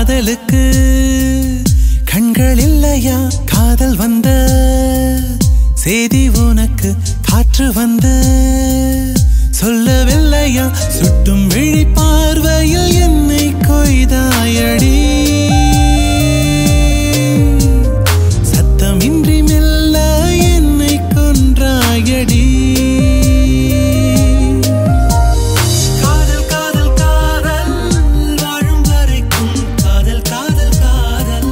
காதலுக்கு கண்கள் இல்லையா காதல் வந்த செய்தி உனக்கு காற்று வந்து சொல்லவில்லையா சுட்டும் விழி பார்வையில் என்னை கொய்தாயடி சத்தமின்றி மெல்ல என்னை கொன்றாயடி காதல் காதல் காதல் வாழும் வரைக்கும் காதல் காதல் காதல்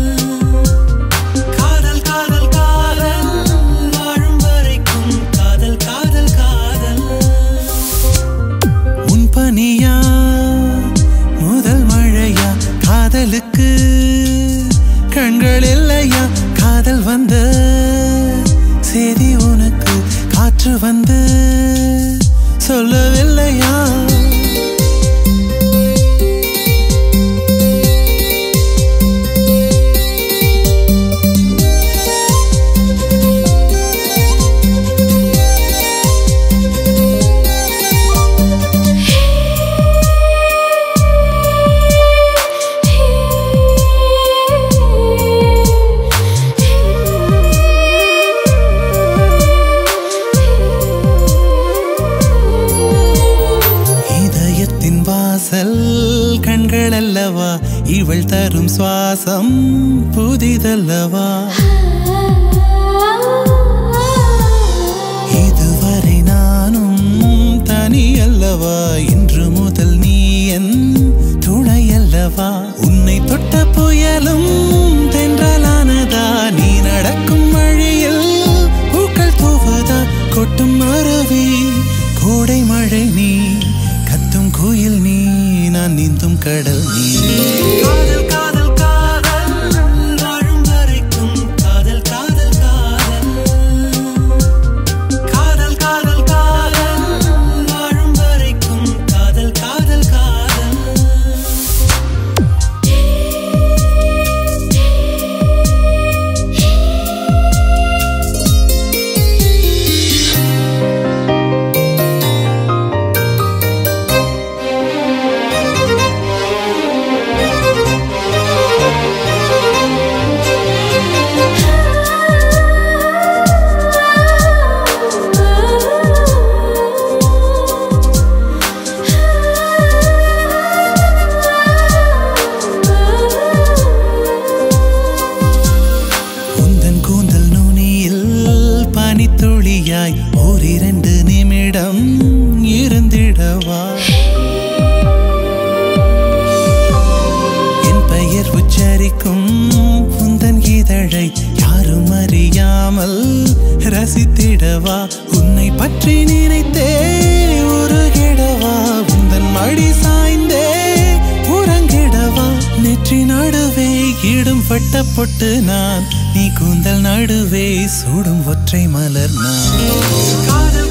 காதல் காதல் காதல் வாழும் வரைக்கும் காதல் காதல் காதல் உன் பனியா முதல் மழையா காதலுக்கு கண்கள் இல்லையா காதல் வந்த செய்தி உனக்கு காற்று வந்து சொல்லவில்லையா இதயத்தின் வாசல் கண்கள் அல்லவா இவள் தரும் சுவாசம் புதிதல்லவா இதுவரை நானும் தனி அல்லவா இன்று முதல் நீ என் துணை அல்லவா உன்னை தொட்ட புயலும் தென்றலானதா நீ நடக்கும் வழியில் பூக்கள் தூவுதா கொட்டும் அருவி கோடை மழை நீ கத்தும் கோயில் நீ நான் நீந்தும் கடல் நீ காதல் காதல் காதல் வாழும் வரைக்கும் காதல் காதல் காதல் காதல் காதல் காதல் வாழும் வரைக்கும் காதல் காதல் காதல் உந்தன் கூந்தல் நுனியில் பனித்துளியாய் ஓரிரண்டு நிமிடம் இருந்திடவா என் பெயர் உச்சரிக்கும் உந்தன் இதழை யாரும் அறியாமல் ரசித்திடவா உன்னை பற்றி நினைத்தே உருகிடவா உந்தன் மடி சாய்ந்தே உறங்கிடவா நெற்றி நடுவே இடும் பட்ட பொட்டு நான் நீ கூந்தல் நடுவே சூடும் ஒற்றை மலர் நான் காதல்